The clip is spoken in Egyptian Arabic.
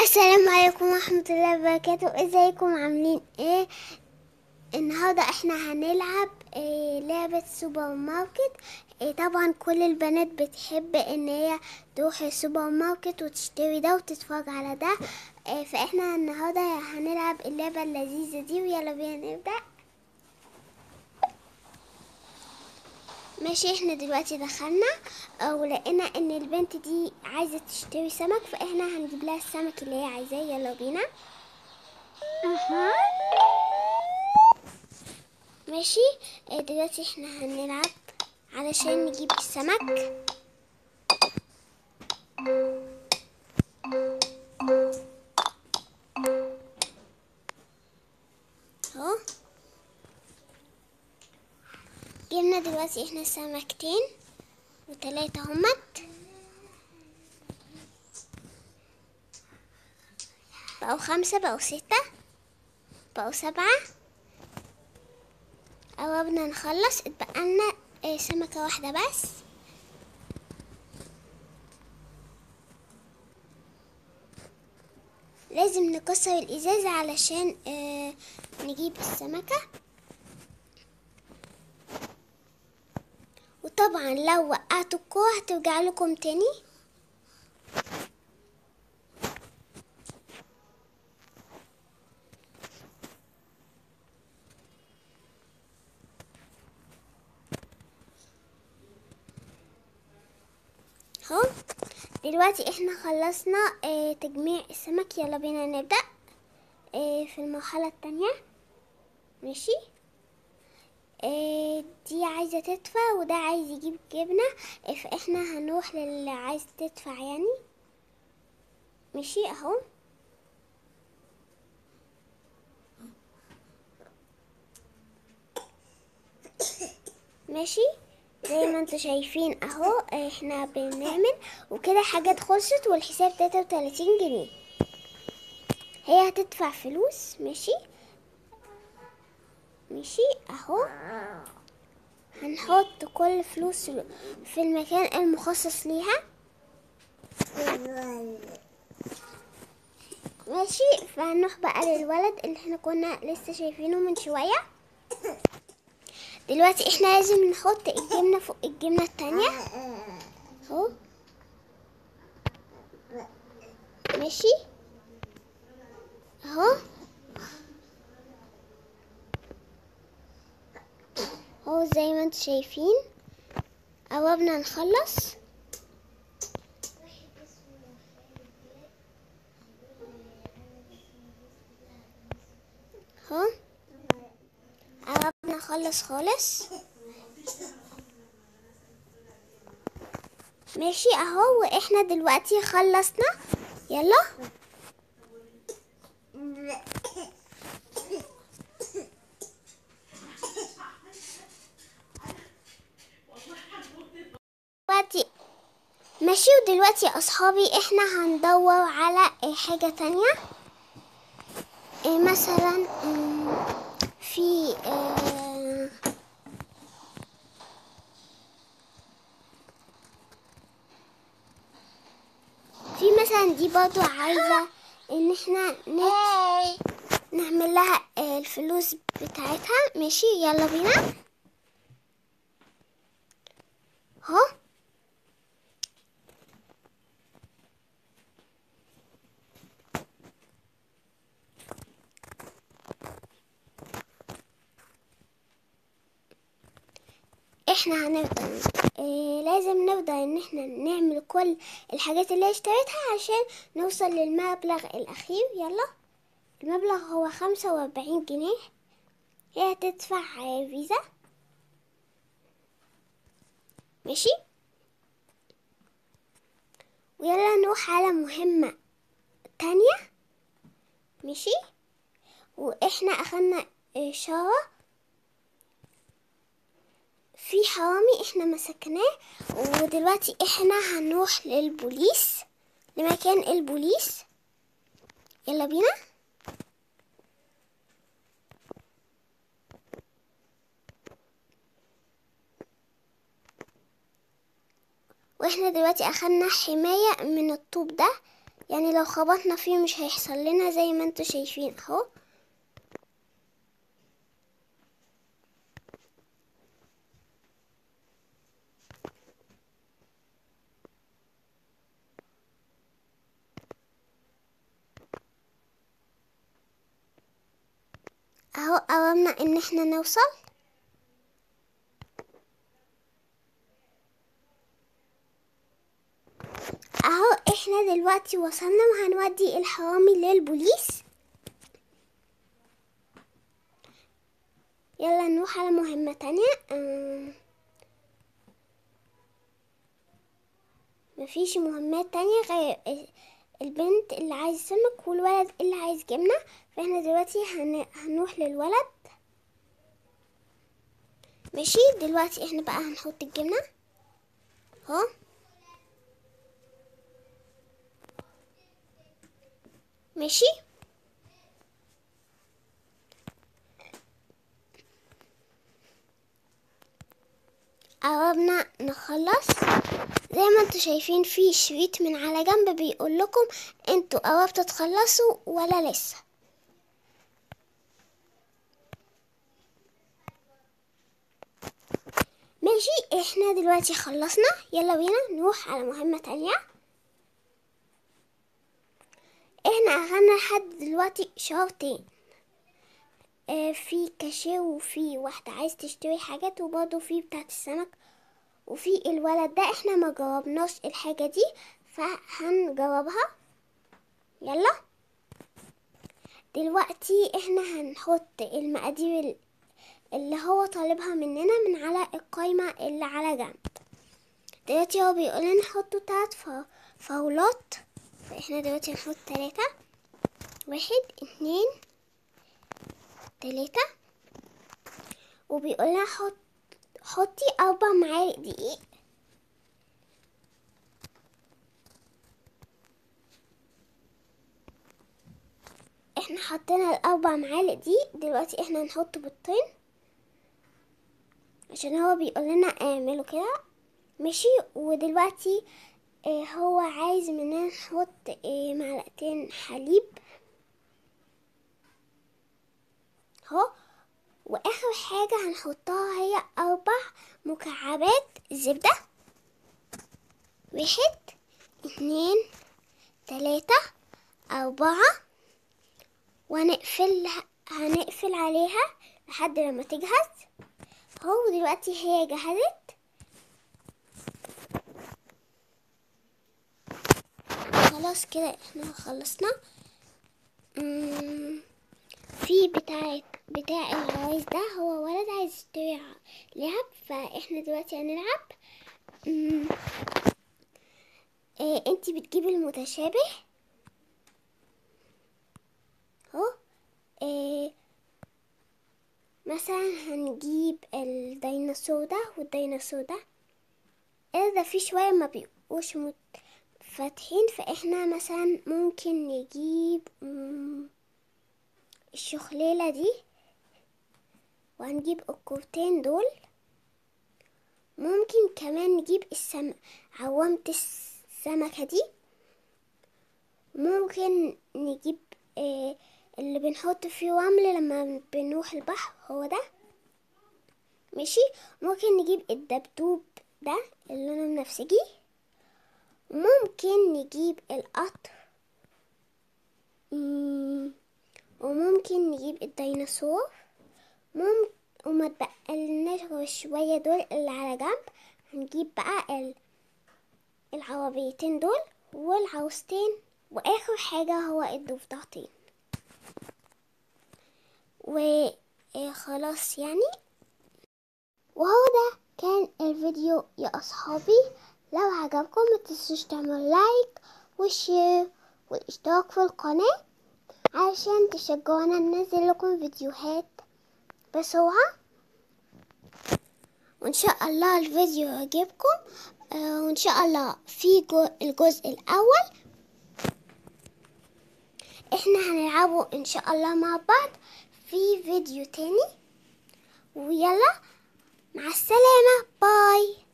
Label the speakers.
Speaker 1: السلام عليكم ورحمة الله وبركاته ازيكم عاملين ايه النهاردة احنا هنلعب إيه لعبة سوبر ماركت إيه طبعا كل البنات بتحب ان هي تروح السوبر ماركت وتشتري ده وتتفرج على ده إيه فاحنا النهاردة هنلعب اللعبة اللذيذة دي ويلا بينا نبدأ ماشي احنا دلوقتي دخلنا ولقينا ان البنت دي عايزة تشتري سمك فاحنا هنجيب لها السمك اللي هي عايزاه يلا بينا
Speaker 2: اها
Speaker 1: ماشي اه دلوقتي احنا هنلعب علشان نجيب السمك اهو جبنا دلوقتي احنا سمكتين وتلاتة همت بقوا خمسة بقوا ستة بقوا سبعة قربنا نخلص اتبقى لنا آه، سمكة واحدة بس لازم نكسر الإزازة علشان آه، نجيب السمكة وطبعا لو وقعتوا الكوع هترجع لكم تاني اهو دلوقتي احنا خلصنا اه تجميع السمك يلا بينا نبدأ اه في المرحلة التانية ماشي اه دي عايزة تدفع وده عايز يجيب جبنة اه فاحنا هنروح للي عايز تدفع يعني ماشي اهو ماشي زي ما انتوا شايفين اهو احنا بنعمل وكده حاجات خلصت والحساب تلاتة وتلاتين جنيه هي هتدفع فلوس ماشي ماشي اهو هنحط كل فلوس في المكان المخصص ليها ماشي فهنروح بقى للولد اللي احنا كنا لسه شايفينه من شويه دلوقتي احنا لازم نحط الجبنة فوق الجبنة التانية اهو ماشي اهو اهو زي ما انتوا شايفين قربنا نخلص اهو قربنا نخلص خالص ماشي اهو واحنا دلوقتي خلصنا يلا دلوقتي ماشي ودلوقتي يا اصحابي احنا هندور على حاجة تانية إيه مثلا مم، في آه، في مثلا دي برضو عايزة ان احنا نت... نعمل لها آه، الفلوس بتاعتها ماشي يلا بينا اهو احنا هنفضل إيه لازم نفضل ان احنا نعمل كل الحاجات اللي اشتريتها عشان نوصل للمبلغ الاخير يلا المبلغ هو خمسة واربعين جنيه هي هتدفع آه، فيزا ماشي ويلا نروح على مهمة تانية ماشي واحنا اخدنا اشارة في حرامي احنا مسكناه ودلوقتي احنا هنروح للبوليس لمكان البوليس يلا بينا واحنا دلوقتي اخدنا حماية من الطوب ده يعني لو خبطنا فيه مش هيحصل لنا زي ما انتوا شايفين اهو اهو قربنا ان احنا نوصل اهو احنا دلوقتي وصلنا وهنودي الحرامي للبوليس يلا نروح على مهمة تانية أم، مفيش مهمات تانية غير ال- البنت اللي عايز سمك والولد اللي عايز جبنة فاحنا دلوقتي هن... هنروح للولد ماشي دلوقتي احنا بقى هنحط الجبنة اهو ماشي قربنا نخلص زي ما انتوا شايفين في شريط من على جنب بيقول لكم انتوا قربتوا تخلصوا ولا لسه ماشي احنا دلوقتي خلصنا يلا بينا نروح على مهمة تانية احنا اخدنا لحد دلوقتي شرطين آه في كاشير وفي واحدة عايز تشتري حاجات وبرضه في بتاعة السمك وفي الولد ده احنا ما جربناش الحاجة دي فهنجربها يلا دلوقتي احنا هنحط المقادير ال- اللي هو طالبها مننا من على القايمة اللي على جنب دلوقتي هو بيقول لنا نحطوا تلات ف- فاولات فاحنا دلوقتي هنحط تلاتة واحد اتنين تلاتة وبيقول لنا حط حطي أربع معالق دقيق احنا حطينا الأربع معالق دي دلوقتي احنا هنحط بيضتين عشان هو بيقول لنا اعملوا كده ماشي ودلوقتي اه هو عايز مننا نحط اه معلقتين حليب اهو واخر حاجة هنحطها هي اربع مكعبات زبدة واحد اتنين تلاتة اربعة وهنقفل هنقفل عليها لحد لما تجهز اهو دلوقتي هي جهزت خلاص كده احنا خلصنا مم، في بتاع بتاع العرايس ده هو ولد عايز يشتري ع- لعب فاحنا دلوقتي هنلعب مم، اه انتي بتجيبي المتشابه اهو اه مثلا هنجيب الديناصور ده والديناصور ده ايه ده في شوية ما بيبقوش مت- فاتحين فاحنا مثلا ممكن نجيب مم، الشخليلة دي وهنجيب الكورتين دول ممكن كمان نجيب السم عوامة السمكة دي ممكن نجيب آه اللي بنحط فيه رمل لما بنروح البحر هو ده ماشي ممكن نجيب الدبدوب ده اللي لونه بنفسجي ممكن نجيب القطر مم، وممكن نجيب الديناصور ممكن وما تبقلناش غير شوية دول اللي على جنب هنجيب بقى ال... العربيتين دول والعروستين واخر حاجة هو الضفدعتين وخلاص يعني وهو ده كان الفيديو يا اصحابي لو عجبكم ما تنسوش تعملوا لايك وشير والاشتراك في القناة علشان تشجعونا ننزل لكم فيديوهات بسرعة وان شاء الله الفيديو يعجبكم آه، وان شاء الله في جو- الجزء الاول احنا هنلعبه ان شاء الله مع بعض في فيديو تاني ويلا مع السلامة باي